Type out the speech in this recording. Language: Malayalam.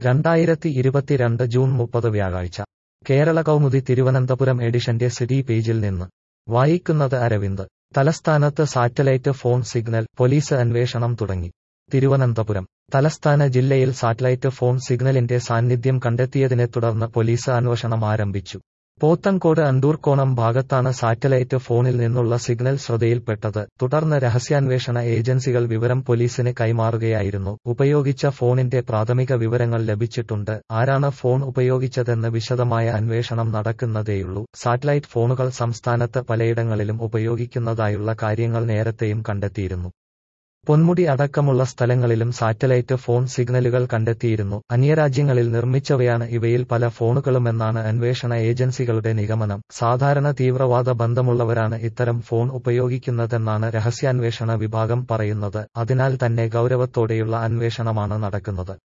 രണ്ടായിരത്തി ഇരുപത്തിരണ്ട് ജൂൺ മുപ്പത് വ്യാഴാഴ്ച കേരള കൗമുദി തിരുവനന്തപുരം എഡിഷന്റെ സിറ്റി പേജിൽ നിന്ന് വായിക്കുന്നത് അരവിന്ദ് തലസ്ഥാനത്ത് സാറ്റലൈറ്റ് ഫോൺ സിഗ്നൽ പോലീസ് അന്വേഷണം തുടങ്ങി തിരുവനന്തപുരം തലസ്ഥാന ജില്ലയിൽ സാറ്റലൈറ്റ് ഫോൺ സിഗ്നലിന്റെ സാന്നിധ്യം കണ്ടെത്തിയതിനെ തുടർന്ന് പോലീസ് അന്വേഷണം ആരംഭിച്ചു പോത്തൻകോട് അണ്ടൂർക്കോണം ഭാഗത്താണ് സാറ്റലൈറ്റ് ഫോണിൽ നിന്നുള്ള സിഗ്നൽ ശ്രദ്ധയിൽപ്പെട്ടത് തുടർന്ന് രഹസ്യാന്വേഷണ ഏജൻസികൾ വിവരം പോലീസിന് കൈമാറുകയായിരുന്നു ഉപയോഗിച്ച ഫോണിന്റെ പ്രാഥമിക വിവരങ്ങൾ ലഭിച്ചിട്ടുണ്ട് ആരാണ് ഫോൺ ഉപയോഗിച്ചതെന്ന് വിശദമായ അന്വേഷണം നടക്കുന്നതേയുള്ളൂ സാറ്റലൈറ്റ് ഫോണുകൾ സംസ്ഥാനത്ത് പലയിടങ്ങളിലും ഉപയോഗിക്കുന്നതായുള്ള കാര്യങ്ങൾ നേരത്തെയും കണ്ടെത്തിയിരുന്നു പൊന്മുടി അടക്കമുള്ള സ്ഥലങ്ങളിലും സാറ്റലൈറ്റ് ഫോൺ സിഗ്നലുകൾ കണ്ടെത്തിയിരുന്നു അന്യരാജ്യങ്ങളിൽ നിർമ്മിച്ചവയാണ് ഇവയിൽ പല ഫോണുകളുമെന്നാണ് അന്വേഷണ ഏജൻസികളുടെ നിഗമനം സാധാരണ തീവ്രവാദ ബന്ധമുള്ളവരാണ് ഇത്തരം ഫോൺ ഉപയോഗിക്കുന്നതെന്നാണ് രഹസ്യാന്വേഷണ വിഭാഗം പറയുന്നത് അതിനാൽ തന്നെ ഗൗരവത്തോടെയുള്ള അന്വേഷണമാണ് നടക്കുന്നത്